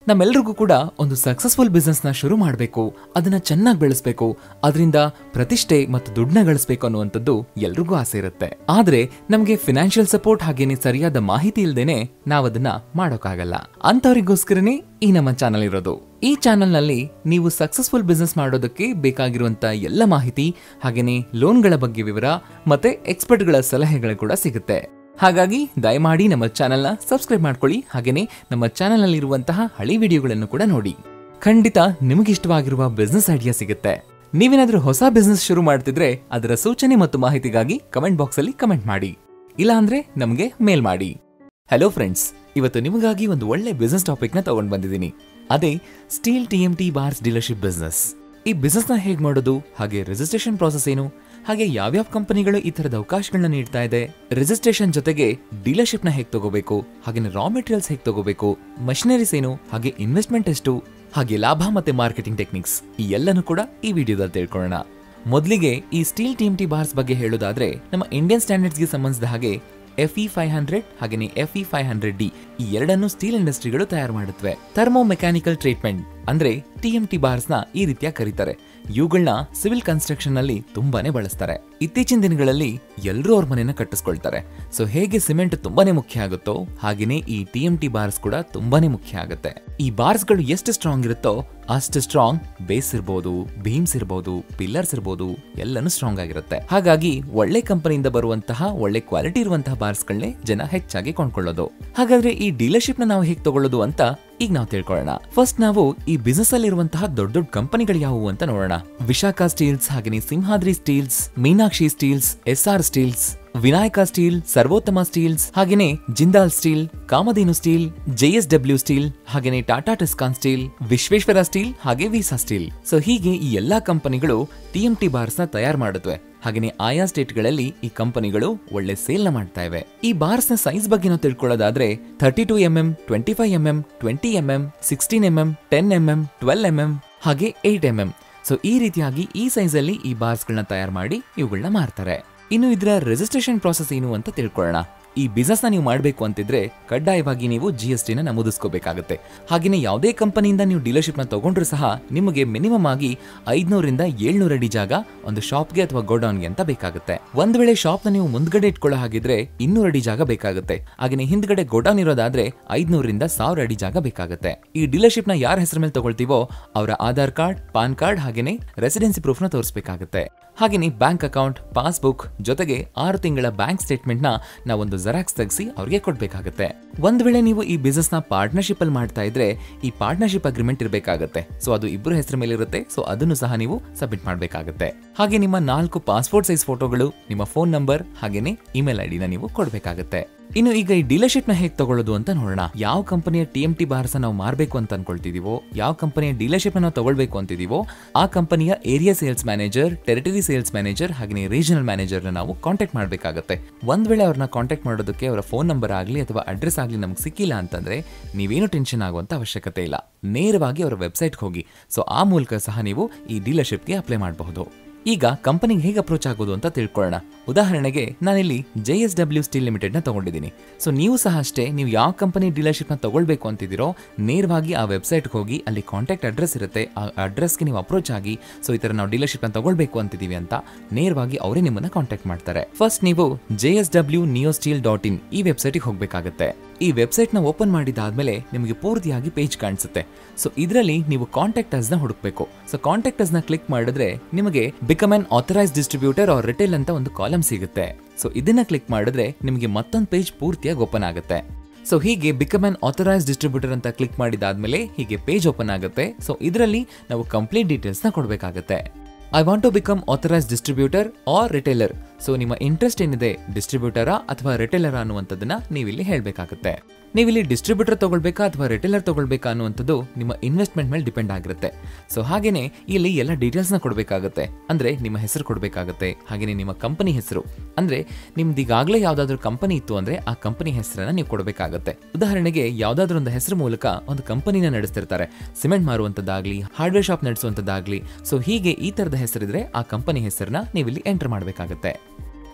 ನಮ್ಮೆಲ್ರಿಗೂ ಕೂಡ ಒಂದು successful business ನ ಶುರು ಮಾಡಬೇಕು ಅದನ್ನ ಚೆನ್ನಾಗಿ ಬೆಳೆಸಬೇಕು ಅದರಿಂದ ಪ್ರತಿಷ್ಠೆ ಮತ್ತು ದುಡ್ಡನ್ನ ಗಳಿಸಬೇಕು ಅನ್ನುವಂಥದ್ದು ಎಲ್ರಿಗೂ ಆಸೆ ಇರುತ್ತೆ ಆದ್ರೆ ನಮಗೆ ಫಿನಾನ್ಷಿಯಲ್ ಸಪೋರ್ಟ್ ಹಾಗೇನೆ ಸರಿಯಾದ ಮಾಹಿತಿ ಇಲ್ದೇನೆ ನಾವದನ್ನ ಮಾಡೋಕ್ಕಾಗಲ್ಲ ಅಂತವರಿಗೋಸ್ಕರನೇ ಈ ನಮ್ಮ ಚಾನಲ್ ಇರೋದು ಈ ಚಾನೆಲ್ ನಲ್ಲಿ ನೀವು ಸಕ್ಸಸ್ಫುಲ್ ಬಿಸ್ನೆಸ್ ಮಾಡೋದಕ್ಕೆ ಬೇಕಾಗಿರುವಂತ ಎಲ್ಲ ಮಾಹಿತಿ ಹಾಗೇನೆ ಲೋನ್ಗಳ ಬಗ್ಗೆ ವಿವರ ಮತ್ತೆ ಎಕ್ಸ್ಪರ್ಟ್ಗಳ ಸಲಹೆಗಳು ಕೂಡ ಸಿಗುತ್ತೆ ಹಾಗಾಗಿ ದಯಮಾಡಿ ನಮ್ಮ ಚಾನೆಲ್ನ ಸಬ್ಸ್ಕ್ರೈಬ್ ಮಾಡ್ಕೊಳ್ಳಿ ಹಾಗೇನೆ ನಮ್ಮ ಚಾನೆಲ್ನಲ್ಲಿರುವಂತಹ ಹಳಿ ವಿಡಿಯೋಗಳನ್ನು ಕೂಡ ನೋಡಿ ಖಂಡಿತ ನಿಮಗಿಷ್ಟವಾಗಿರುವ ಬಿಸ್ನೆಸ್ ಐಡಿಯಾ ಸಿಗುತ್ತೆ ನೀವೇನಾದ್ರೂ ಹೊಸ ಬಿಸ್ನೆಸ್ ಶುರು ಮಾಡ್ತಿದ್ರೆ ಅದರ ಸೂಚನೆ ಮತ್ತು ಮಾಹಿತಿಗಾಗಿ ಕಮೆಂಟ್ ಬಾಕ್ಸ್ ಅಲ್ಲಿ ಕಮೆಂಟ್ ಮಾಡಿ ಇಲ್ಲ ಅಂದ್ರೆ ನಮಗೆ ಮೇಲ್ ಮಾಡಿ ಹಲೋ ಫ್ರೆಂಡ್ಸ್ ಇವತ್ತು ನಿಮಗಾಗಿ ಒಂದು ಒಳ್ಳೆ ಬಿಸ್ನೆಸ್ ಟಾಪಿಕ್ ನ ತಗೊಂಡ್ ಬಂದಿದ್ದೀನಿ ಅದೇ steel T M T bars dealership business ಈ ಬಿಸ್ನೆಸ್ ನ ಹೇಗ್ ಮಾಡೋದು ಹಾಗೆ ರಿಜಿಸ್ಟ್ರೇಷನ್ ಪ್ರಾಸೆಸ್ ಏನು ಹಾಗೆ ಯಾವ್ಯಾವ ಕಂಪನಿಗಳು ಈ ತರದ ಅವಕಾಶಗಳನ್ನ ನೀಡ್ತಾ ಇದೆ ರಿಜಿಸ್ಟ್ರೇಷನ್ ಜೊತೆಗೆ ಡೀಲರ್ಶಿಪ್ ನ ಹೇಗ್ ತಗೋಬೇಕು ಹಾಗೆ ರಾ ಮೆಟೀರಿಯಲ್ಸ್ ಹೇಗ್ ತಗೋಬೇಕು ಮಷಿನರೀಸ್ ಏನು ಹಾಗೆ ಇನ್ವೆಸ್ಟ್ಮೆಂಟ್ ಎಷ್ಟು ಹಾಗೆ ಲಾಭ ಮತ್ತೆ ಮಾರ್ಕೆಟಿಂಗ್ ಟೆಕ್ನಿಕ್ಸ್ ಈ ಎಲ್ಲನೂ ಕೂಡ ಈ ವಿಡಿಯೋದಲ್ಲಿ ತಿಳ್ಕೊಳ್ಳೋಣ ಮೊದಲಿಗೆ ಈ ಸ್ಟೀಲ್ ಟಿ ಟಿ ಬಾರ್ಸ್ ಬಗ್ಗೆ ಹೇಳೋದಾದ್ರೆ ನಮ್ಮ ಇಂಡಿಯನ್ ಸ್ಟ್ಯಾಂಡರ್ಡ್ಸ್ಗೆ ಸಂಬಂಧಿಸಿದ ಹಾಗೆ ಎಫ್ ಇ ಫೈವ್ ಹಂಡ್ರೆಡ್ ಹಾಗೆಯೇ F E five hundred D ಈ ಎರಡನ್ನು ಸ್ಟೀಲ್ ಇಂಡಸ್ಟ್ರಿಗಳು ತಯಾರು ಮಾಡುತ್ತವೆ ಥರ್ಮೋ ಮೆಕ್ಯಾನಿಕಲ್ ಟ್ರೀಟ್ಮೆಂಟ್ ಅಂದ್ರೆ ಟಿ ಎಂ ಟಿ ಬಾರ್ಸ್ ನ ಈ ರೀತಿಯ ಕರೀತಾರೆ ಇವುಗಳನ್ನ ಸಿವಿಲ್ ಕನ್ಸ್ಟ್ರಕ್ಷನ್ ನಲ್ಲಿ ತುಂಬಾನೇ ಬಳಸ್ತಾರೆ ಇತ್ತೀಚಿನ ದಿನಗಳಲ್ಲಿ ಎಲ್ಲರೂ ಅವ್ರ ಮನೆಯನ್ನ ಕಟ್ಟಿಸ್ಕೊಳ್ತಾರೆ ಸೊ ಹೇಗೆ ಸಿಮೆಂಟ್ ತುಂಬಾನೇ ಮುಖ್ಯ ಆಗುತ್ತೋ ಹಾಗೇನೆ ಈ ಟಿ ಎಂ ಟಿ ಬಾರ್ಸ್ ಕೂಡ ತುಂಬಾನೇ ಮುಖ್ಯ ಆಗುತ್ತೆ ಈ ಬಾರ್ಸ್ ಗಳು ಎಷ್ಟು ಸ್ಟ್ರಾಂಗ್ ಇರುತ್ತೋ ಅಷ್ಟು ಸ್ಟ್ರಾಂಗ್ ಬೇಸ್ ಇರ್ಬೋದು ಬೀಮ್ಸ್ ಇರ್ಬೋದು ಪಿಲ್ಲರ್ಸ್ ಇರ್ಬೋದು ಎಲ್ಲಾನು ಸ್ಟ್ರಾಂಗ್ ಆಗಿರುತ್ತೆ ಹಾಗಾಗಿ ಒಳ್ಳೆ ಕಂಪನಿಯಿಂದ ಬರುವಂತಹ ಒಳ್ಳೆ ಕ್ವಾಲಿಟಿ ಇರುವಂತಹ ಬಾರ್ಸ್ ಗಳನ್ನೇ ಜನ ಹೆಚ್ಚಾಗಿ ಕೊಂಡ್ಕೊಳ್ಳೋದು ಹಾಗಾದ್ರೆ ಈ ಡೀಲರ್ಶಿಪ್ ನ ನಾವು ಹೇಗೆ ತಗೊಳ್ಳೋದು ಅಂತ ಈಗ ನಾವು ತಿಳ್ಕೊಳ್ಳೋಣ ಫಸ್ಟ್ ನಾವು ಈ ಬಿಸ್ನೆಸ್ ಅಲ್ಲಿ ಇರುವಂತಹ ದೊಡ್ಡ ದೊಡ್ಡ ಕಂಪನಿಗಳು ಯಾವುವು ಅಂತ ನೋಡೋಣ ವಿಶಾಖ ಸ್ಟೀಲ್ಸ್ ಹಾಗೆಯೇ Simhadri steels Meenakshi steels S R steels Vinayaka steel Sarvottama steels ಹಾಗೇನೆ Jindal steel Kamadhenu steel J S W steel ಹಾಗೇನೆ Tata Tescon steel Visvesvaraya steel ಹಾಗೆ ವಿಸಾ ಸ್ಟೀಲ್ ಸೊ ಹೀಗೆ ಈ ಎಲ್ಲಾ ಕಂಪನಿಗಳು ಟಿಎಂಟಿ ಬಾರ್ಸ್ ನ ತಯಾರು ಮಾಡುತ್ತವೆ ಹಾಗೆಯೇ ಆಯಾ ಸ್ಟೇಟ್ಗಳಲ್ಲಿ ಈ ಕಂಪನಿಗಳು ಒಳ್ಳೆ ಸೇಲ್ ನ ಮಾಡ್ತಾ ಇವೆ ಈ ಬಾರ್ಸ್ ನ ಸೈಜ್ ಬಗ್ಗೆ ನಾವು ತಿಳ್ಕೊಳ್ಳೋದಾದ್ರೆ thirty two M M twenty five M M twenty M M sixteen M M ten M M twelve M M ಹಾಗೆ ಏಟ್ ಎಂ ಎಂ ಸೊ ಈ ರೀತಿಯಾಗಿ ಈ ಸೈಜ್ ಅಲ್ಲಿ ಈ ಬಾರ್ಸ್ ಗಳನ್ನ ತಯಾರು ಮಾಡಿ ಇವುಗಳನ್ನ ಮಾರ್ತಾರೆ ಇನ್ನು ಇದರ ರಿಜಿಸ್ಟ್ರೇಷನ್ ಪ್ರಾಸೆಸ್ ಏನು ಅಂತ ತಿಳ್ಕೊಳ್ಳೋಣ ಈ ಬಿಸ್ನೆಸ್ ನ ನೀವು ಮಾಡಬೇಕು ಅಂತಿದ್ರೆ ಕಡ್ಡಾಯವಾಗಿ ನೀವು ಜಿ ಎಸ್ ಟಿನ ನಮೂದಿಸ್ಕೋಬೇಕಾಗುತ್ತೆ ಹಾಗೆಯೇ ಯಾವುದೇ ಕಂಪನಿಯಿಂದ ನೀವು ಡೀಲರ್ಶಿಪ್ ನ ತಗೊಂಡ್ರು ಸಹ ನಿಮಗೆ ಮಿನಿಮಮ್ ಆಗಿ ಐದ್ನೂರಿಂದ ಏಳ್ನೂರ ಅಡಿ ಜಾಗ ಒಂದು ಶಾಪ್ಗೆ ಅಥವಾ ಗೋಡೌನ್ಗೆ ಅಂತ ಬೇಕಾಗುತ್ತೆ ಒಂದ್ ವೇಳೆ ಶಾಪ್ ನ ನೀವು ಮುಂದ್ಗಡೆ ಇಟ್ಕೊಳ್ಳೋ ಹಾಗಿದ್ರೆ ಇನ್ನೂರು ಅಡಿ ಜಾಗ ಬೇಕಾಗುತ್ತೆ ಹಾಗೆಯೇ ಹಿಂದ್ಗಡೆ ಗೋಡೌನ್ ಇರೋದಾದ್ರೆ ಐದ್ನೂರಿಂದ ಸಾವಿರ ಅಡಿ ಜಾಗ ಬೇಕಾಗುತ್ತೆ ಈ ಡೀಲರ್ಶಿಪ್ ನ ಯಾರ ಹೆಸರ ಮೇಲೆ ತಗೊಳ್ತೀವೋ ಅವರ ಆಧಾರ್ ಕಾರ್ಡ್ ಪಾನ್ ಕಾರ್ಡ್ ಹಾಗೆಯೇ ರೆಸಿಡೆನ್ಸಿ ಪ್ರೂಫ್ ನ ತೋರಿಸಬೇಕಾಗುತ್ತೆ ಹಾಗೆಯೇ ಬ್ಯಾಂಕ್ ಅಕೌಂಟ್ ಪಾಸ್ಬುಕ್ ಜೊತೆಗೆ ಆರು ತಿಂಗಳ ಬ್ಯಾಂಕ್ ಸ್ಟೇಟ್ಮೆಂಟ್ ನ ನಾವೊಂದು ಜೆರಾಕ್ಸ್ ತೆಗೆಸಿ ಅವ್ರಿಗೆ ಕೊಡ್ಬೇಕಾಗುತ್ತೆ ಒಂದ್ ವೇಳೆ ನೀವು ಈ ಬಿಸ್ನೆಸ್ ನ ಪಾರ್ಟ್ನರ್ಶಿಪ್ ಅಲ್ಲಿ ಮಾಡ್ತಾ ಇದ್ರೆ ಈ ಪಾರ್ಟ್ನರ್ಶಿಪ್ ಅಗ್ರಿಮೆಂಟ್ ಇರಬೇಕಾಗುತ್ತೆ ಸೊ ಅದು ಇಬ್ಬರು ಹೆಸರ ಮೇಲೆ ಇರುತ್ತೆ ಸೊ ಅದನ್ನು ಸಹ ನೀವು ಸಬ್ಮಿಟ್ ಮಾಡಬೇಕಾಗುತ್ತೆ ಹಾಗೆ ನಿಮ್ಮ ನಾಲ್ಕು ಪಾಸ್ಪೋರ್ಟ್ ಸೈಜ್ ಫೋಟೋಗಳು ನಿಮ್ಮ ಫೋನ್ ನಂಬರ್ ಹಾಗೇನೆ ಇಮೇಲ್ ಐಡಿನ ನೀವು ಕೊಡಬೇಕಾಗುತ್ತೆ ಇನ್ನು ಈಗ ಈ ಡೀಲರ್ಶಿಪ್ ನ ಹೇಗೆ ತಗೊಳ್ಳೋದು ಅಂತ ನೋಡೋಣ ಯಾವ ಕಂಪನಿಯ ಟಿ ಎಂ ಟಿ ಬಾರ್ಸ್ ನಾವು ಮಾರಬೇಕು ಅಂತ ಅನ್ಕೊಳ್ತಿದೀವೋ ಯಾವ ಕಂಪನಿಯ ಡೀಲರ್ಶಿಪ್ ನಾವು ತಗೊಳ್ಬೇಕು ಅಂತಿದೀವೋ ಆ ಕಂಪನಿಯ area sales manager territory sales manager ಹಾಗೆ ರೀಜನಲ್ ಮ್ಯಾನೇಜರ್ ನಾವು ಕಾಂಟ್ಯಾಕ್ಟ್ ಮಾಡಬೇಕಾಗುತ್ತೆ ಒಂದ್ ವೇಳೆ ಅವ್ರನ್ನ ಕಾಂಟ್ಯಾಕ್ಟ್ ಮಾಡೋದಕ್ಕೆ ಅವರ ಫೋನ್ ನಂಬರ್ ಆಗಲಿ ಅಥವಾ ಅಡ್ರೆಸ್ ಆಗಲಿ ನಮ್ಗೆ ಸಿಕ್ಕಿಲ್ಲ ಅಂತಂದ್ರೆ ನೀವೇನು ಟೆನ್ಷನ್ ಆಗುವಂತ ಅವಶ್ಯಕತೆ ಇಲ್ಲ ನೇರವಾಗಿ ಅವರ ವೆಬ್ಸೈಟ್ಗೆ ಹೋಗಿ ಸೊ ಆ ಮೂಲಕ ಸಹ ನೀವು ಈ ಡೀಲರ್ಶಿಪ್ಗೆ ಅಪ್ಲೈ ಮಾಡಬಹುದು ಈಗ ಕಂಪನಿಗೆ ಹೇಗೆ ಅಪ್ರೋಚ್ ಆಗೋದು ಅಂತ ತಿಳ್ಕೊಳ್ಳೋಣ ಉದಾಹರಣೆಗೆ ನಾನಿಲ್ಲಿ J S W steel limited ನ ತಗೊಂಡಿದ್ದೀನಿ ಸೊ ನೀವು ಸಹ ಅಷ್ಟೇ ನೀವು ಯಾವ ಕಂಪನಿ ಡೀಲರ್ಶಿಪ್ ನ ತಗೊಳ್ಬೇಕು ಅಂತಿದ್ದೀರೋ ನೇರವಾಗಿ ಆ ವೆಬ್ಸೈಟ್ಗೆ ಹೋಗಿ ಅಲ್ಲಿ ಕಾಂಟ್ಯಾಕ್ಟ್ ಅಡ್ರೆಸ್ ಇರುತ್ತೆ ಆ ಅಡ್ರೆಸ್ಗೆ ನೀವು ಅಪ್ರೋಚ್ ಆಗಿ ಸೊ ಈ ತರ ನಾವು ಡೀಲರ್ಶಿಪ್ ನ ತಗೊಳ್ಬೇಕು ಅಂತಿದೀವಿ ಅಂತ ನೇರವಾಗಿ ಅವರೇ ನಿಮ್ಮನ್ನ ಕಾಂಟ್ಯಾಕ್ಟ್ ಮಾಡ್ತಾರೆ ಫಸ್ಟ್ ನೀವು J S W neo steel dot in ಈ ವೆಬ್ಸೈಟ್ಗೆ ಹೋಗಬೇಕಾಗುತ್ತೆ ಈ ವೆಬ್ಸೈಟ್ ನ ಓಪನ್ ಮಾಡಿದಾದ್ಮೇಲೆ ನಿಮಗೆ ಪೂರ್ತಿಯಾಗಿ ಪೇಜ್ ಕಾಣಿಸುತ್ತೆ ಸೊ ಇದರಲ್ಲಿ ನೀವು ಕಾಂಟ್ಯಾಕ್ಟ್ ಅಸ್ ನ ಹುಡುಕ್ಬೇಕು ಸೊ ಕಾಂಟ್ಯಾಕ್ಟ್ ಅಸ್ ನ ಕ್ಲಿಕ್ ಮಾಡಿದ್ರೆ ನಿಮಗೆ become an authorise distributor or retail ಅಂತ ಒಂದು ಕಾಲಮ್ ಸಿಗುತ್ತೆ ಸೊ ಇದನ್ನ ಕ್ಲಿಕ್ ಮಾಡಿದ್ರೆ ನಿಮಗೆ ಮತ್ತೊಂದು ಪೇಜ್ ಪೂರ್ತಿಯಾಗಿ ಓಪನ್ ಆಗುತ್ತೆ ಸೊ ಹೀಗೆ ಬಿಕಮ್ ಅನ್ ಆಥರೈಸ್ ಡಿಸ್ಟ್ರಿಬ್ಯೂಟರ್ ಅಂತ ಕ್ಲಿಕ್ ಮಾಡಿದಾದ್ಮೇಲೆ ಹೀಗೆ ಪೇಜ್ ಓಪನ್ ಆಗುತ್ತೆ ಸೊ ಇದರಲ್ಲಿ ನಾವು ಕಂಪ್ಲೀಟ್ ಡೀಟೇಲ್ಸ್ ನ ಕೊಡಬೇಕಾಗುತ್ತೆ I want to become authorise distributor or retailer so ನಿಮ್ಮ ಇಂಟ್ರೆಸ್ಟ್ ಏನಿದೆ ಡಿಸ್ಟ್ರಿಬ್ಯೂಟರಾ ಅಥವಾ ರಿಟೇಲರ್ ಅನ್ನುವಂಥದ್ದನ್ನ ನೀವಿಲ್ಲಿ ಹೇಳಬೇಕಾಗುತ್ತೆ ನೀವಿಲ್ಲಿ ಡಿಸ್ಟ್ರಿಬ್ಯೂಟರ್ ತಗೊಳ್ಬೇಕಾ ಅಥವಾ ರಿಟೇಲರ್ ತಗೊಳ್ಬೇಕಾ ಅನ್ನುವಂಥದ್ದು ನಿಮ್ಮ ಇನ್ವೆಸ್ಟ್ಮೆಂಟ್ ಮೇಲೆ ಡಿಪೆಂಡ್ ಆಗಿರುತ್ತೆ ಸೊ ಹಾಗೇನೆ ಇಲ್ಲಿ ಎಲ್ಲ ಡೀಟೇಲ್ಸ್ ನ ಕೊಡಬೇಕಾಗುತ್ತೆ ಅಂದ್ರೆ ನಿಮ್ಮ ಹೆಸರು ಕೊಡಬೇಕಾಗುತ್ತೆ ಹಾಗೇನೆ ನಿಮ್ಮ ಕಂಪನಿ ಹೆಸರು ಅಂದ್ರೆ ನಿಮ್ದು ಈಗಾಗಲೇ ಯಾವ್ದಾದ್ರು ಕಂಪನಿ ಇತ್ತು ಅಂದ್ರೆ ಆ ಕಂಪನಿ ಹೆಸರನ್ನ ನೀವು ಕೊಡಬೇಕಾಗುತ್ತೆ ಉದಾಹರಣೆಗೆ ಯಾವ್ದಾದ್ರು ಒಂದು ಹೆಸರು ಮೂಲಕ ಒಂದು ಕಂಪನಿನ ನಡೆಸ್ತಿರ್ತಾರೆ ಸಿಮೆಂಟ್ ಮಾರುವಂತದ್ದಾಗ್ಲಿ ಹಾರ್ಡ್ವೇರ್ ಶಾಪ್ ನಡೆಸುವಂತದ್ದಾಗ್ಲಿ ಸೊ ಹೀಗೆ ಈ ತರದ ಹೆಸರಿದ್ರೆ ಆ ಕಂಪನಿ ಹೆಸರನ್ನ ನೀವಿಲ್ಲಿ ಎಂಟರ್ ಮಾಡಬೇಕಾಗುತ್ತೆ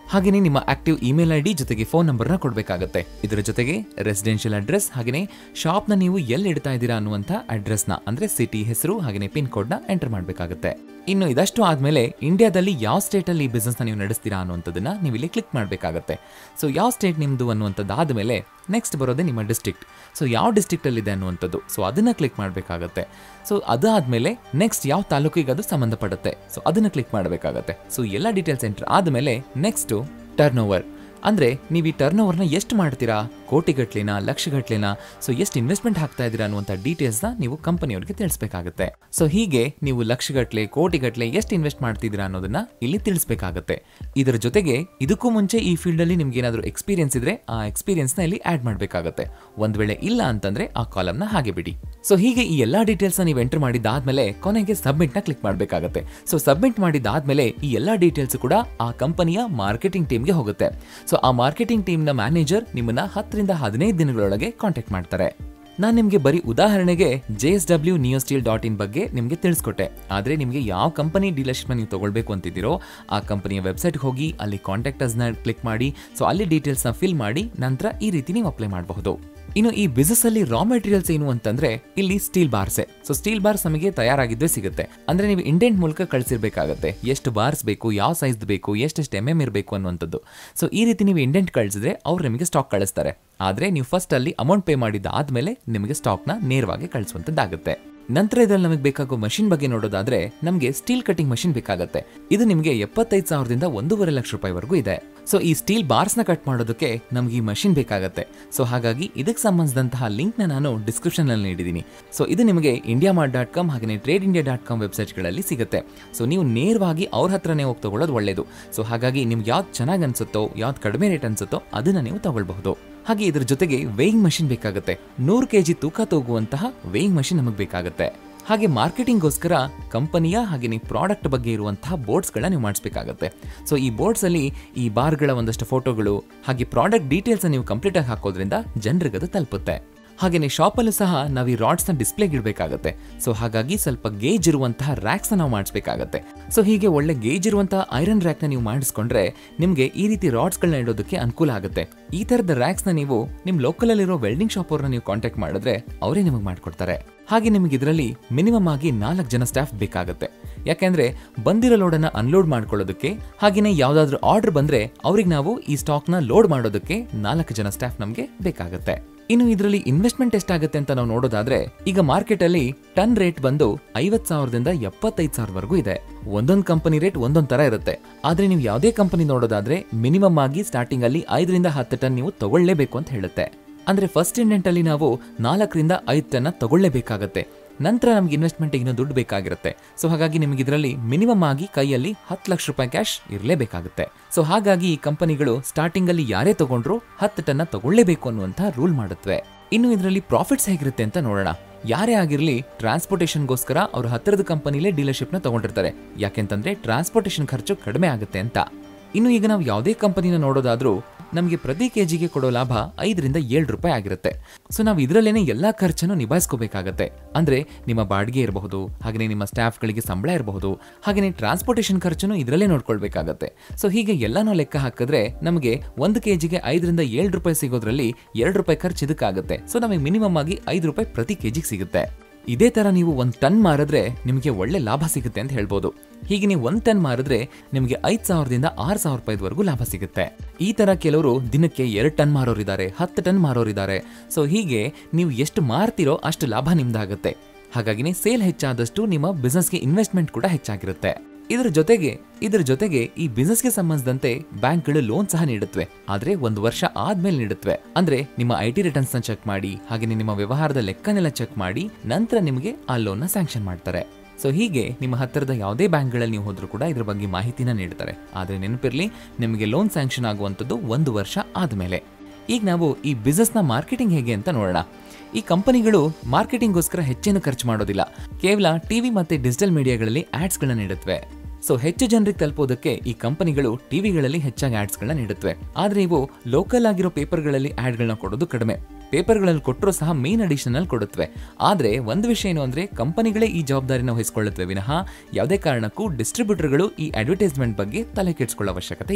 ಹಾಗೆಯೇ ನಿಮ್ಮ ಆಕ್ಟಿವ್ ಇಮೇಲ್ ಐ ಡಿ ಜೊತೆಗೆ ಫೋನ್ ನಂಬರ್ನ ಕೊಡಬೇಕಾಗತ್ತೆ ಇದರ ಜೊತೆಗೆ ರೆಸಿಡೆನ್ಷಿಯಲ್ ಅಡ್ರೆಸ್ ಹಾಗೆಯೇ ಶಾಪ್ನ ನೀವು ಎಲ್ಲಿ ಇಡ್ತಾ ಇದ್ದೀರಾ ಅನ್ನುವಂಥ ಅಡ್ರೆಸ್ನ ಅಂದ್ರೆ ಸಿಟಿ ಹೆಸರು ಹಾಗೆಯೇ ಪಿನ್ ಕೋಡ್ನ ಎಂಟರ್ ಮಾಡಬೇಕಾಗುತ್ತೆ ಇನ್ನು ಇದಷ್ಟು ಆದ್ಮೇಲೆ ಇಂಡಿಯಾದಲ್ಲಿ ಯಾವ ಸ್ಟೇಟಲ್ಲಿ ಈ ಬಿಸ್ನೆಸ್ನ ನೀವು ನಡೆಸ್ತೀರಾ ಅನ್ನುವಂಥದ್ದನ್ನ ನೀವು ಇಲ್ಲಿ ಕ್ಲಿಕ್ ಮಾಡಬೇಕಾಗತ್ತೆ ಸೊ ಯಾವ ಸ್ಟೇಟ್ ನಿಮ್ಮದು ಅನ್ನುವಂಥದ್ದು ಆದಮೇಲೆ ನೆಕ್ಸ್ಟ್ ಬರೋದೇ ನಿಮ್ಮ ಡಿಸ್ಟ್ರಿಕ್ಟ್ ಸೊ ಯಾವ ಡಿಸ್ಟ್ರಿಕ್ಟಲ್ಲಿದೆ ಅನ್ನುವಂಥದ್ದು ಸೊ ಅದನ್ನು ಕ್ಲಿಕ್ ಮಾಡಬೇಕಾಗತ್ತೆ ಸೊ ಅದಾದಮೇಲೆ ನೆಕ್ಸ್ಟ್ ಯಾವ ತಾಲೂಕಿಗೆ ಅದು ಸಂಬಂಧಪಡುತ್ತೆ ಸೊ ಅದನ್ನು ಕ್ಲಿಕ್ ಮಾಡಬೇಕಾಗತ್ತೆ ಸೊ ಎಲ್ಲ ಡೀಟೇಲ್ಸ್ ಎಂಟರ್ ಆದಮೇಲೆ ನೆಕ್ಸ್ಟು ಟರ್ನ್ ಓವರ್ ಅಂದರೆ ನೀವು ಈ ಟರ್ನ್ ಓವರ್ನ ಎಷ್ಟು ಮಾಡ್ತೀರಾ ಕೋಟಿಗಟ್ಲೆನ ಲಕ್ಷಗಟ್ಲೆನ ಸೊ ಎಷ್ಟು ಇನ್ವೆಸ್ಟ್ಮೆಂಟ್ ಹಾಕ್ತಾ ಇದ್ದೀರಾ ಅನ್ನುವಂಥ ಡೀಟೇಲ್ಸ್ನ ನೀವು ಕಂಪನಿಯವರಿಗೆ ತಿಳಿಸ್ಬೇಕಾಗುತ್ತೆ ಸೊ ಹೀಗೆ ನೀವು ಲಕ್ಷಗಟ್ಲೆ ಕೋಟಿಗಟ್ಲೆ ಎಷ್ಟು ಇನ್ವೆಸ್ಟ್ ಮಾಡ್ತಿದ್ದೀರಾ ಅನ್ನೋದನ್ನ ಇಲ್ಲಿ ತಿಳಿಸ್ಬೇಕಾಗುತ್ತೆ ಇದರ ಜೊತೆಗೆ ಇದಕ್ಕೂ ಮುಂಚೆ ಈ ಫೀಲ್ಡಲ್ಲಿ ನಿಮ್ಗೆ ಏನಾದರೂ ಎಕ್ಸ್ಪೀರಿಯನ್ಸ್ ಇದ್ರೆ ಆ ಎಕ್ಸ್ಪೀರಿಯನ್ಸ್ನ ಇಲ್ಲಿ ಆ್ಯಡ್ ಮಾಡಬೇಕಾಗುತ್ತೆ ಒಂದು ವೇಳೆ ಇಲ್ಲ ಅಂತಂದ್ರೆ ಆ ಕಾಲಮ್ನ ಹಾಗೆ ಬಿಡಿ ಸೊ ಹೀಗೆ ಈ ಎಲ್ಲಾ ಡೀಟೇಲ್ಸ್ನ ನೀವು ಎಂಟರ್ ಮಾಡಿದ್ದಾದ್ಮೇಲೆ ಕೊನೆಗೆ ಸಬ್ಮಿಟ್ನ ಕ್ಲಿಕ್ ಮಾಡಬೇಕಾಗುತ್ತೆ ಸೊ ಸಬ್ಮಿಟ್ ಮಾಡಿದ್ದಾದ್ಮೇಲೆ ಈ ಎಲ್ಲಾ ಡೀಟೇಲ್ಸ್ ಕೂಡ ಆ ಕಂಪನಿಯ ಮಾರ್ಕೆಟಿಂಗ್ ಟೀಮ್ಗೆ ಹೋಗುತ್ತೆ ಸೊ ಆ ಮಾರ್ಕೆಟಿಂಗ್ ಟೀಮ್ನ ಮ್ಯಾನೇಜರ್ ನಿಮ್ಮನ್ನ ಹತ್ತರಿಂದ ಹದಿನೈದು ದಿನಗಳೊಳಗೆ ಕಾಂಟ್ಯಾಕ್ಟ್ ಮಾಡ್ತಾರೆ ನಾನು ನಿಮಗೆ ಬರೀ ಉದಾಹರಣೆಗೆ J S W neo steel dot in ಬಗ್ಗೆ ನಿಮಗೆ ತಿಳಿಸ್ಕೊಟ್ಟೆ ಆದರೆ ನಿಮಗೆ ಯಾವ ಕಂಪನಿ ಡೀಲರ್ಶಿಪ್ನ ನೀವು ತಗೊಳ್ಬೇಕು ಅಂತಿದ್ದೀರೋ ಆ ಕಂಪನಿಯ ವೆಬ್ಸೈಟ್ಗೆ ಹೋಗಿ ಅಲ್ಲಿ ಕಾಂಟ್ಯಾಕ್ಟರ್ಸ್ನ ಕ್ಲಿಕ್ ಮಾಡಿ ಸೊ ಅಲ್ಲಿ ಡೀಟೇಲ್ಸ್ನ ಫಿಲ್ ಮಾಡಿ ನಂತರ ಈ ರೀತಿ ನೀವು ಅಪ್ಲೈ ಮಾಡಬಹುದು ಇನ್ನು ಈ ಬಿಸ್ನೆಸ್ ಅಲ್ಲಿ ರಾ ಮೆಟೀರಿಯಲ್ಸ್ ಏನು ಅಂತಂದ್ರೆ ಇಲ್ಲಿ ಸ್ಟೀಲ್ ಬಾರ್ಸೆ ಸೊ ಸ್ಟೀಲ್ ಬಾರ್ಸ್ ನಮಗೆ ತಯಾರಾಗಿದ್ದೇ ಸಿಗುತ್ತೆ ಅಂದ್ರೆ ನೀವು ಇಂಡೆಂಟ್ ಮೂಲಕ ಕಳಿಸಿರ್ಬೇಕಾಗತ್ತೆ ಎಷ್ಟು ಬಾರ್ಸ್ ಬೇಕು ಯಾವ ಸೈಜ್ ಬೇಕು ಎಷ್ಟೆಷ್ಟು ಎಮ್ ಎಮ್ ಇರಬೇಕು ಅನ್ನುವಂಥದ್ದು ಸೊ ಈ ರೀತಿ ನೀವು ಇಂಡೆಂಟ್ ಕಳಿಸಿದ್ರೆ ಅವ್ರು ನಿಮಗೆ ಸ್ಟಾಕ್ ಕಳಿಸ್ತಾರೆ ಆದ್ರೆ ನೀವು ಫಸ್ಟ್ ಅಲ್ಲಿ ಅಮೌಂಟ್ ಪೇ ಮಾಡಿದ ಆದ್ಮೇಲೆ ನಿಮಗೆ ಸ್ಟಾಕ್ನ ನೇರವಾಗಿ ಕಳಿಸುವಂತದ್ದಾಗುತ್ತೆ ನಂತರ ಇದ್ರಲ್ಲಿ ನಮಗೆ ಬೇಕಾಗೋ ಮಷಿನ್ ಬಗ್ಗೆ ನೋಡೋದಾದ್ರೆ ನಮಗೆ ಸ್ಟೀಲ್ ಕಟಿಂಗ್ ಮಷಿನ್ ಬೇಕಾಗುತ್ತೆ ಇದು ನಿಮಗೆ ಎಪ್ಪತ್ತೈದು ಸಾವಿರದಿಂದ ಒಂದೂವರೆ ಲಕ್ಷ ರೂಪಾಯಿವರೆಗೂ ಇದೆ ಸೊ ಈ ಸ್ಟೀಲ್ ಬಾರ್ಸ್ನ ಕಟ್ ಮಾಡೋದಕ್ಕೆ ನಮ್ಗೆ ಈ ಮಷಿನ್ ಬೇಕಾಗತ್ತೆ ಸೊ ಹಾಗಾಗಿ ಇದಕ್ಕೆ ಸಂಬಂಧಿಸಿದಂತಹ ಲಿಂಕ್ನ ನಾನು ಡಿಸ್ಕ್ರಿಪ್ಷನ್ ಅಲ್ಲಿ ನೀಡಿದ್ದೀನಿ ಸೊ ಇದು ನಿಮಗೆ ಇಂಡಿಯಾ ಮಾರ್ಟ್ ಡಾಟ್ ಕಾಮ್ ಹಾಗೆ ಟ್ರೇಡ್ ಇಂಡಿಯಾ ಡಾಟ್ ಕಾಮ್ ವೆಬ್ಸೈಟ್ಗಳಲ್ಲಿ ಸಿಗುತ್ತೆ ಸೊ ನೀವು ನೇರವಾಗಿ ಅವ್ರ ಹತ್ರನೇ ಹೋಗಿ ತಗೊಳ್ಳೋದು ಒಳ್ಳೇದು ಸೊ ಹಾಗಾಗಿ ನಿಮ್ಗೆ ಯಾವ್ದು ಚೆನ್ನಾಗಿ ಅನ್ಸುತ್ತೋ ಯಾವ್ದು ಕಡಿಮೆ ರೇಟ್ ಅನ್ಸುತ್ತೋ ಅದನ್ನ ನೀವು ತಗೊಳ್ಬಹುದು ಹಾಗೆ ಇದ್ರ ಜೊತೆಗೆ ವೇಯಿಂಗ್ ಮಷಿನ್ ಬೇಕಾಗುತ್ತೆ ನೂರು ಕೆಜಿ ತೂಕ ತೂಗುವಂತಹ ವೇಯಿಂಗ್ ಮಷಿನ್ ನಮಗೆ ಬೇಕಾಗುತ್ತೆ ಹಾಗೆ ಮಾರ್ಕೆಟಿಂಗ್ಗೋಸ್ಕರ ಕಂಪನಿಯ ಹಾಗೆ ನೀವು ಪ್ರಾಡಕ್ಟ್ ಬಗ್ಗೆ ಇರುವಂತಹ ಬೋರ್ಡ್ಸ್ಗಳನ್ನ ನೀವು ಮಾಡಿಸ್ಬೇಕಾಗತ್ತೆ ಸೊ ಈ ಬೋರ್ಡ್ಸ್ ಅಲ್ಲಿ ಈ ಬಾರ್ಗಳ ಒಂದಷ್ಟು ಫೋಟೋಗಳು ಹಾಗೆ ಪ್ರಾಡಕ್ಟ್ ಡೀಟೇಲ್ಸ್ ನೀವು ಕಂಪ್ಲೀಟ್ ಆಗಿ ಹಾಕೋದ್ರಿಂದ ಜನರಿಗೆ ಅದು ತಲುಪುತ್ತೆ ಹಾಗೆಯೇ ಶಾಪಲ್ಲೂ ಸಹ ನಾವು ಈ ರಾಡ್ಸ್ನ ಡಿಸ್ಪ್ಲೇಗೆ ಇಡಬೇಕಾಗತ್ತೆ ಸೊ ಹಾಗಾಗಿ ಸ್ವಲ್ಪ ಗೇಜ್ ಇರುವಂತಹ ರ್ಯಾಕ್ಸ್ನ ನಾವು ಮಾಡಿಸ್ಬೇಕಾಗತ್ತೆ ಸೊ ಹೀಗೆ ಒಳ್ಳೆ ಗೇಜ್ ಇರುವಂತಹ ಐರನ್ ರ್ಯಾಕ್ನ ನೀವು ಮಾಡಿಸ್ಕೊಂಡ್ರೆ ನಿಮಗೆ ಈ ರೀತಿ ರಾಡ್ಸ್ಗಳನ್ನ ಇಡೋದಕ್ಕೆ ಅನುಕೂಲ ಆಗುತ್ತೆ ಈ ಥರದ ರ್ಯಾಕ್ಸ್ನ ನೀವು ನಿಮ್ಮ ಲೋಕಲಲ್ಲಿರೋ ವೆಲ್ಡಿಂಗ್ ಶಾಪ್ ಅವ್ರನ್ನ ನೀವು ಕಾಂಟ್ಯಾಕ್ಟ್ ಮಾಡಿದ್ರೆ ಅವರೇ ನಿಮಗೆ ಮಾಡಿಕೊಡ್ತಾರೆ ಹಾಗೆ ನಿಮಗೆ ಇದರಲ್ಲಿ ಮಿನಿಮಮ್ ಆಗಿ ನಾಲ್ಕು ಜನ ಸ್ಟಾಫ್ ಬೇಕಾಗುತ್ತೆ ಯಾಕೆಂದ್ರೆ ಬಂದಿರೋ ಲೋಡನ್ನ ಅನ್ಲೋಡ್ ಮಾಡ್ಕೊಳ್ಳೋದಕ್ಕೆ ಹಾಗೆಯೇ ಯಾವ್ದಾದ್ರು ಆರ್ಡರ್ ಬಂದ್ರೆ ಅವ್ರಿಗೆ ನಾವು ಈ ಸ್ಟಾಕ್ನ ಲೋಡ್ ಮಾಡೋದಕ್ಕೆ ನಾಲ್ಕು ಜನ ಸ್ಟಾಫ್ ನಮಗೆ ಬೇಕಾಗುತ್ತೆ ಇನ್ನು ಇದರಲ್ಲಿ ಇನ್ವೆಸ್ಟ್ಮೆಂಟ್ ಎಷ್ಟಾಗುತ್ತೆ ಅಂತ ನಾವು ನೋಡೋದಾದ್ರೆ ಈಗ ಮಾರ್ಕೆಟ್ ಅಲ್ಲಿ ಟನ್ ರೇಟ್ ಬಂದು ಐವತ್ ಸಾವಿರದಿಂದ ಎಪ್ಪತ್ತೈದು ಸಾವಿರವರೆಗೂ ಇದೆ ಒಂದೊಂದು ಕಂಪನಿ ರೇಟ್ ಒಂದೊಂದ್ ತರ ಇರುತ್ತೆ ಆದ್ರೆ ನೀವು ಯಾವುದೇ ಕಂಪನಿ ನೋಡೋದಾದ್ರೆ ಮಿನಿಮಮ್ ಆಗಿ ಸ್ಟಾರ್ಟಿಂಗ್ ಅಲ್ಲಿ ಐದರಿಂದ ಹತ್ತು ಟನ್ ನೀವು ತಗೊಳ್ಳೇಬೇಕು ಅಂತ ಹೇಳುತ್ತೆ ಅಂದ್ರೆ ಫಸ್ಟ್ ಇಂಡೆಂಟ್ ಅಲ್ಲಿ ನಾವು ನಾಲ್ಕರಿಂದ ಐದು ಟನ್ನ ತಗೊಳ್ಳೇಬೇಕಾಗತ್ತೆ ನಂತರ ನಮ್ಗೆ ಇನ್ವೆಸ್ಟ್ಮೆಂಟ್ ಇನ್ನೂ ದುಡ್ಡು ಬೇಕಾಗಿರುತ್ತೆ ಸೊ ಹಾಗಾಗಿ ನಿಮಗೆ ಇದರಲ್ಲಿ ಮಿನಿಮಮ್ ಆಗಿ ಕೈಯಲ್ಲಿ ಹತ್ತು ಲಕ್ಷ ರೂಪಾಯಿ ಕ್ಯಾಶ್ ಇರಲೇಬೇಕಾಗುತ್ತೆ ಸೊ ಹಾಗಾಗಿ ಈ ಕಂಪನಿಗಳು ಸ್ಟಾರ್ಟಿಂಗ್ ಅಲ್ಲಿ ಯಾರೇ ತಗೊಂಡ್ರು ಹತ್ತು ಟನ್ನ ತಗೊಳ್ಳೇಬೇಕು ಅನ್ನುವಂಥ ರೂಲ್ ಮಾಡುತ್ತವೆ ಇನ್ನು ಇದರಲ್ಲಿ ಪ್ರಾಫಿಟ್ಸ್ ಹೇಗಿರುತ್ತೆ ಅಂತ ನೋಡೋಣ ಯಾರೇ ಆಗಿರಲಿ ಟ್ರಾನ್ಸ್ಪೋರ್ಟೇಷನ್ಗೋಸ್ಕರ ಅವ್ರ ಹತ್ತಿರದ ಕಂಪನಿಲೇ ಡೀಲರ್ಶಿಪ್ನ ತಗೊಂಡಿರ್ತಾರೆ ಯಾಕೆಂತಂದ್ರೆ ಟ್ರಾನ್ಸ್ಪೋರ್ಟೇಷನ್ ಖರ್ಚು ಕಡಿಮೆ ಆಗುತ್ತೆ ಅಂತ ಇನ್ನು ಈಗ ನಾವು ಯಾವುದೇ ಕಂಪನಿನ ನೋಡೋದಾದ್ರೂ ನಮಗೆ ಪ್ರತಿ ಕೆಜಿಗೆ ಕೊಡೋ ಲಾಭ ಐದರಿಂದ ಏಳು ರೂಪಾಯಿ ಆಗಿರುತ್ತೆ ಸೊ ನಾವು ಇದರಲ್ಲೇನೆ ಎಲ್ಲಾ ಖರ್ಚನ್ನು ನಿಭಾಯಿಸ್ಕೋಬೇಕಾಗತ್ತೆ ಅಂದ್ರೆ ನಿಮ್ಮ ಬಾಡಿಗೆ ಇರಬಹುದು ಹಾಗೆಯೇ ನಿಮ್ಮ ಸ್ಟಾಫ್ಗಳಿಗೆ ಸಂಬಳ ಇರಬಹುದು ಹಾಗೆಯೇ ಟ್ರಾನ್ಸ್ಪೋರ್ಟೇಷನ್ ಖರ್ಚನ್ನು ಇದರಲ್ಲೇ ನೋಡ್ಕೊಳ್ಬೇಕಾಗತ್ತೆ ಸೊ ಹೀಗೆ ಎಲ್ಲಾನು ಲೆಕ್ಕ ಹಾಕಿದ್ರೆ ನಮಗೆ ಒಂದು ಕೆಜಿಗೆ ಐದರಿಂದ ಏಳು ರೂಪಾಯಿ ಸಿಗೋದ್ರಲ್ಲಿ ಎರಡು ರೂಪಾಯಿ ಖರ್ಚು ಇದಕ್ಕಾಗುತ್ತೆ ಸೊ ನಮಗೆ ಮಿನಿಮಮ್ ಆಗಿ ಐದು ರೂಪಾಯಿ ಪ್ರತಿ ಕೆಜಿಗೆ ಸಿಗುತ್ತೆ ಇದೇ ತರ ನೀವು ಒಂದು ಟನ್ ಮಾರಿದ್ರೆ ನಿಮಗೆ ಒಳ್ಳೆ ಲಾಭ ಸಿಗುತ್ತೆ ಅಂತ ಹೇಳ್ಬೋದು ಹೀಗೆ ನೀವು ಒಂದು ಟನ್ ಮಾರಿದ್ರೆ ನಿಮಗೆ ಐದು ಸಾವಿರದಿಂದ ಆರು ಸಾವಿರ ರೂಪಾಯಿವರೆಗೂ ಲಾಭ ಸಿಗುತ್ತೆ ಈ ತರ ಕೆಲವರು ದಿನಕ್ಕೆ ಎರಡು ಟನ್ ಮಾರೋರಿದ್ದಾರೆ ಹತ್ತು ಟನ್ ಮಾರೋರಿದ್ದಾರೆ ಸೊ ಹೀಗೆ ನೀವು ಎಷ್ಟು ಮಾರ್ತಿರೋ ಅಷ್ಟು ಲಾಭ ನಿಮ್ದಾಗುತ್ತೆ ಹಾಗಾಗಿನೇ ಸೇಲ್ ಹೆಚ್ಚಾದಷ್ಟು ನಿಮ್ಮ ಬಿಸ್ನೆಸ್ಗೆ ಇನ್ವೆಸ್ಟ್ಮೆಂಟ್ ಕೂಡ ಹೆಚ್ಚಾಗಿರುತ್ತೆ ಇದರ ಜೊತೆಗೆ ಇದರ ಜೊತೆಗೆ ಈ ಬಿಸ್ನೆಸ್ಗೆ ಸಂಬಂಧಿಸಿದಂತೆ ಬ್ಯಾಂಕ್ಗಳು ಲೋನ್ ಸಹ ನೀಡುತ್ತವೆ ಆದ್ರೆ ಒಂದು ವರ್ಷ ಆದ್ಮೇಲೆ ನೀಡುತ್ತವೆ ಅಂದ್ರೆ ನಿಮ್ಮ ಐ ಟಿ ರಿಟರ್ನ್ಸ್ ನ ಚೆಕ್ ಮಾಡಿ ಹಾಗೆ ನಿಮ್ಮ ವ್ಯವಹಾರದ ಲೆಕ್ಕನೆಲ್ಲ ಚೆಕ್ ಮಾಡಿ ನಂತರ ನಿಮಗೆ ಆ ಲೋನ್ ನ ಸ್ಯಾಂಕ್ಷನ್ ಮಾಡ್ತಾರೆ ಸೊ ಹೀಗೆ ನಿಮ್ಮ ಹತ್ತಿರದ ಯಾವುದೇ ಬ್ಯಾಂಕ್ಗಳಲ್ಲಿ ನೀವು ಹೋದ್ರೂ ಕೂಡ ಇದ್ರ ಬಗ್ಗೆ ಮಾಹಿತಿನ ನೀಡ್ತಾರೆ ಆದ್ರೆ ನೆನಪಿರ್ಲಿ ನಿಮಗೆ ಲೋನ್ ಸ್ಯಾಂಕ್ಷನ್ ಆಗುವಂಥದ್ದು ಒಂದು ವರ್ಷ ಆದ್ಮೇಲೆ ಈಗ ನಾವು ಈ ಬಿಸ್ನೆಸ್ನ ಮಾರ್ಕೆಟಿಂಗ್ ಹೇಗೆ ಅಂತ ನೋಡೋಣ ಈ ಕಂಪನಿಗಳು ಮಾರ್ಕೆಟಿಂಗ್ಗೋಸ್ಕರ ಹೆಚ್ಚೇನು ಖರ್ಚು ಮಾಡೋದಿಲ್ಲ ಕೇವಲ ಟಿವಿ ಮತ್ತೆ ಡಿಜಿಟಲ್ ಮೀಡಿಯಾಗಳಲ್ಲಿ ಆಡ್ಸ್ಗಳನ್ನ ನೀಡುತ್ತವೆ ಸೊ ಹೆಚ್ಚು ಜನರಿಗೆ ತಲುಪೋದಕ್ಕೆ ಈ ಕಂಪನಿಗಳು ಟಿವಿಗಳಲ್ಲಿ ಹೆಚ್ಚಾಗಿ ಆಡ್ಸ್ಗಳನ್ನ ನೀಡುತ್ತವೆ ಆದ್ರೆ ಇವು ಲೋಕಲ್ ಆಗಿರೋ ಪೇಪರ್ಗಳಲ್ಲಿ ಆಡ್ಗಳನ್ನ ಕೊಡೋದು ಕಡಿಮೆ ಪೇಪರ್ಗಳಲ್ಲಿ ಕೊಟ್ಟರು ಸಹ ಮೇನ್ ಅಡಿಷನಲ್ ಕೊಡುತ್ತವೆ ಆದ್ರೆ ಒಂದು ವಿಷಯ ಏನು ಅಂದ್ರೆ ಕಂಪನಿಗಳೇ ಈ ಜವಾಬ್ದಾರಿನ ವಹಿಸಿಕೊಳ್ಳುತ್ತವೆ ವಿನಃ ಯಾವುದೇ ಕಾರಣಕ್ಕೂ ಡಿಸ್ಟ್ರಿಬ್ಯೂಟರ್ಗಳು ಈ ಅಡ್ವರ್ಟೈಸ್ಮೆಂಟ್ ಬಗ್ಗೆ ತಲೆ ಕೆಡಿಸ್ಕೊಳ್ಳೋ ಅವಶ್ಯಕತೆ ಇಲ್ಲ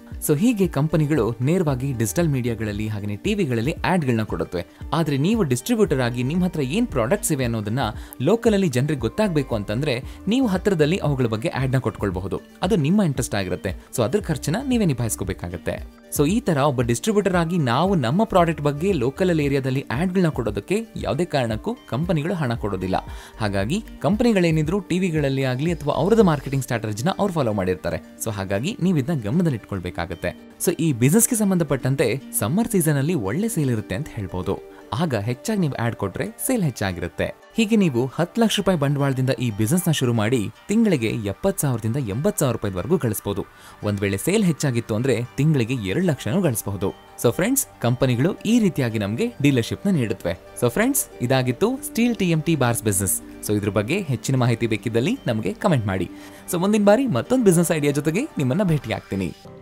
ಸೊ ಹೀಗೆ ಕಂಪನಿಗಳು ನೇರವಾಗಿ ಡಿಜಿಟಲ್ ಮೀಡಿಯಾಗಳಲ್ಲಿ ಹಾಗೆ ಟಿವಿಗಳಲ್ಲಿ ಆಡ್ಗಳನ್ನ ಕೊಡುತ್ತವೆ ಆದ್ರೆ ನೀವು ಡಿಸ್ಟ್ರಿಬ್ಯೂಟರ್ ಆಗಿ ನಿಮ್ಮ ಹತ್ರ ಏನ್ ಪ್ರಾಡಕ್ಟ್ಸ್ ಇವೆ ಅನ್ನೋದನ್ನ ಲೋಕಲ್ ಅಲ್ಲಿ ಜನರಿಗೆ ಗೊತ್ತಾಗಬೇಕು ಅಂತಂದ್ರೆ ನೀವು ಹತ್ರದಲ್ಲಿ ಅವುಗಳ ಬಗ್ಗೆ ಆಡ್ನ ಕೊಟ್ಕೊಳ್ಬಹುದು ಅದು ನಿಮ್ಮ ಇಂಟ್ರೆಸ್ಟ್ ಆಗಿರುತ್ತೆ ಸೊ ಅದ್ರ ಖರ್ಚನ್ನ ನೀವೇ ನಿಭಾಯಿಸ್ಕೋಬೇಕಾಗತ್ತೆ ಸೊ ಈ ತರ ಒಬ್ಬ ಡಿಸ್ಟ್ರಿಬ್ಯೂಟರ್ ಆಗಿ ನಾವು ನಮ್ಮ ಪ್ರಾಡಕ್ಟ್ ಬಗ್ಗೆ ಲೋಕಲ್ ಏರಿಯಾದಲ್ಲಿ ಆಡ್ಗಳನ್ನ ಕೊಡೋದಕ್ಕೆ ಯಾವುದೇ ಕಾರಣಕ್ಕೂ ಕಂಪನಿಗಳು ಹಣ ಕೊಡೋದಿಲ್ಲ ಹಾಗಾಗಿ ಕಂಪನಿಗಳೇನಿದ್ರು ಟಿವಿಗಳಲ್ಲಿ ಆಗಲಿ ಅಥವಾ ಅವರದ್ದು ಮಾರ್ಕೆಟಿಂಗ್ ಸ್ಟ್ರಾಟಜಿನ ಅವ್ರು ಫಾಲೋ ಮಾಡಿರ್ತಾರೆ ಸೊ ಹಾಗಾಗಿ ನೀವು ಇದನ್ನ ಗಮನದಲ್ಲಿ ಇಟ್ಕೊಳ್ಬೇಕಾಗತ್ತೆ ಸೊ ಈ ಬಿಸ್ನೆಸ್ಗೆ ಸಂಬಂಧಪಟ್ಟಂತೆ ಸಮ್ಮರ್ ಸೀಸನ್ ಅಲ್ಲಿ ಒಳ್ಳೆ ಸೇಲ್ ಇರುತ್ತೆ ಅಂತ ಹೇಳ್ಬೋದು ಆಗ ಹೆಚ್ಚಾಗಿ ನೀವು ಆಡ್ ಕೊಟ್ರೆ ಸೇಲ್ ಹೆಚ್ಚಾಗಿರುತ್ತೆ ಹೀಗೆ ನೀವು ಹತ್ತು ಲಕ್ಷ ರೂಪಾಯಿ ಬಂಡವಾಳದಿಂದ ಈ ಬಿಸ್ನೆಸ್ ನ ಶುರು ಮಾಡಿ ತಿಂಗಳಿಗೆ ಎಪ್ಪತ್ತು ಸಾವಿರದಿಂದ ಎಂಬತ್ತು ಸಾವಿರ ರೂಪಾಯಿವರೆಗೂ ಗಳಿಸಬಹುದು ಒಂದ್ ವೇಳೆ ಸೇಲ್ ಹೆಚ್ಚಾಗಿತ್ತು ಅಂದ್ರೆ ತಿಂಗಳಿಗೆ ಎರಡು ಲಕ್ಷನೂ ಗಳಿಸಬಹುದು ಸೊ ಫ್ರೆಂಡ್ಸ್ ಕಂಪನಿಗಳು ಈ ರೀತಿಯಾಗಿ ನಮಗೆ ಡೀಲರ್ಶಿಪ್ ನ ನೀಡುತ್ತವೆ ಸೊ ಫ್ರೆಂಡ್ಸ್ ಇದಾಗಿತ್ತು steel T M T bars business so ಇದ್ರ ಬಗ್ಗೆ ಹೆಚ್ಚಿನ ಮಾಹಿತಿ ಬೇಕಿದ್ದಲ್ಲಿ ನಮಗೆ ಕಮೆಂಟ್ ಮಾಡಿ ಸೊ ಮುಂದಿನ ಬಾರಿ ಮತ್ತೊಂದು ಬಿಸ್ನೆಸ್ ಐಡಿಯಾ ಜೊತೆಗೆ ನಿಮ್ಮನ್ನ ಭೇಟಿ ಆಗ್ತೀನಿ